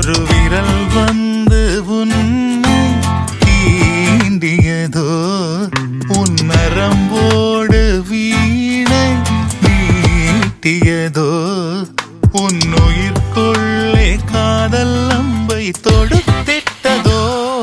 ஒரு விரல் வந்து உன்னை தீண்டியதோ உன் நரம்போடு வீணை நீட்டியதோ உன் உயிர்க்குள்ளே காதல் அம்பை தொடுத்திட்டதோ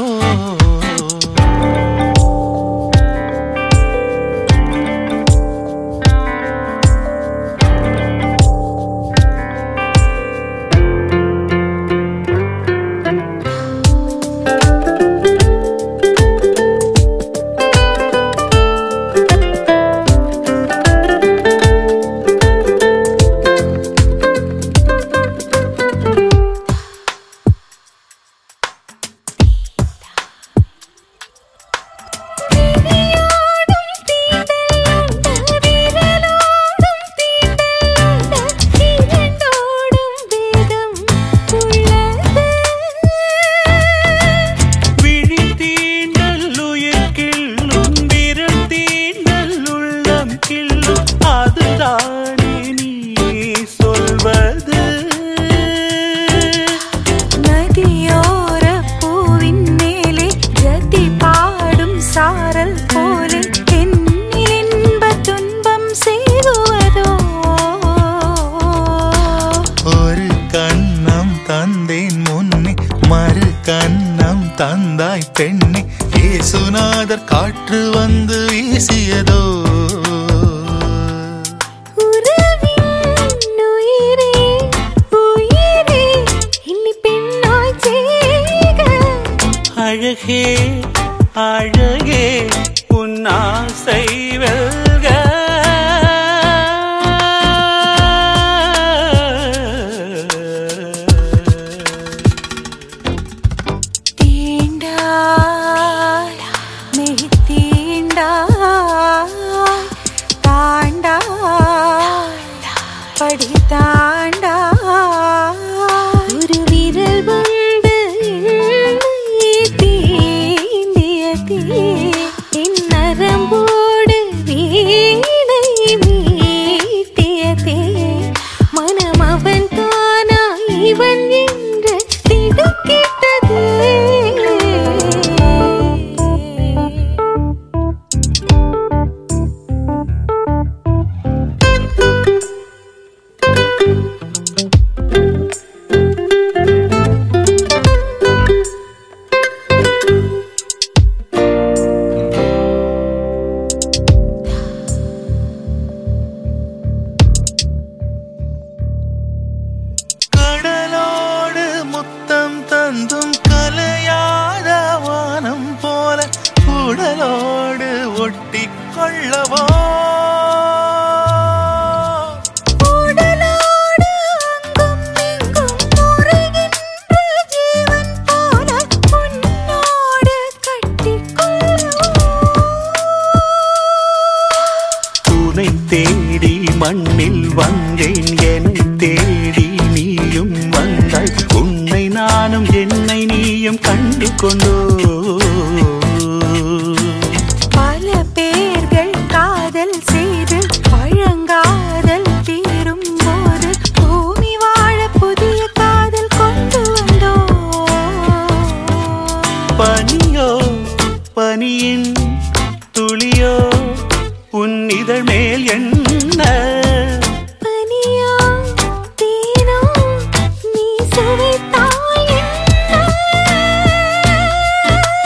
விழி தீண்டல் உயிர் கிள்ளும் விரல் தீண்டல் உள்ளம் கிள்ளும் அதுதானே நீ சொல்வது நதியோர பூவின் மேலே ஜதி பாடும் சாரல் போல என்னில் இன்ப துன்பம் செய்குவதோ ஒரு கண்ணம் தந்தேன் முன்னே மறு கண்ணம் தந்தாய் பெண்ணே ஏசுநாதர் காற்று வந்து வீசியதோ உறவின் உயிரே உயிரே இன்னி பெண்ணாய் செய்க அழகே அழகே உன் ஆசை வெல்க தீண்டாய் மெய் தீண்டாய் தாண்டாய் படி தாண்டாய் ஒரு விரல் வந்து என்னை தீண்டியதே என் நரம்போடு வீணை மீட்டியதே மனம் அவன் தானா இவன் என்று திடுக்கிட்டதே கடலோடு முத்தம் தந்தும் கலையாத வானம் போல உடலோடு ஒட்டி கொள்ளவோ உடலோடு அங்கும் இங்கும் முறைகின்ற ஜீவன் போல உன்னோடு கட்டிக்கொள்ளவோ உனை தேடி மண்ணில் வந்தேன் என்னை தேடி நீயும் வந்தாய் உன்னை நானும் என்னை நீயும் கண்டு கொண்டோ பல பேர்கள் காதல் செய்து பழங்காதல் தீரும் போது பூமி வாழ புதிய காதல் கொண்டு வந்தோ பனியோ பனியின் துளியோ உன் இதழ் மேல் என்ன பனியோ தேனோ நீ சுவைத்தாய் என்ன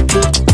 ஆ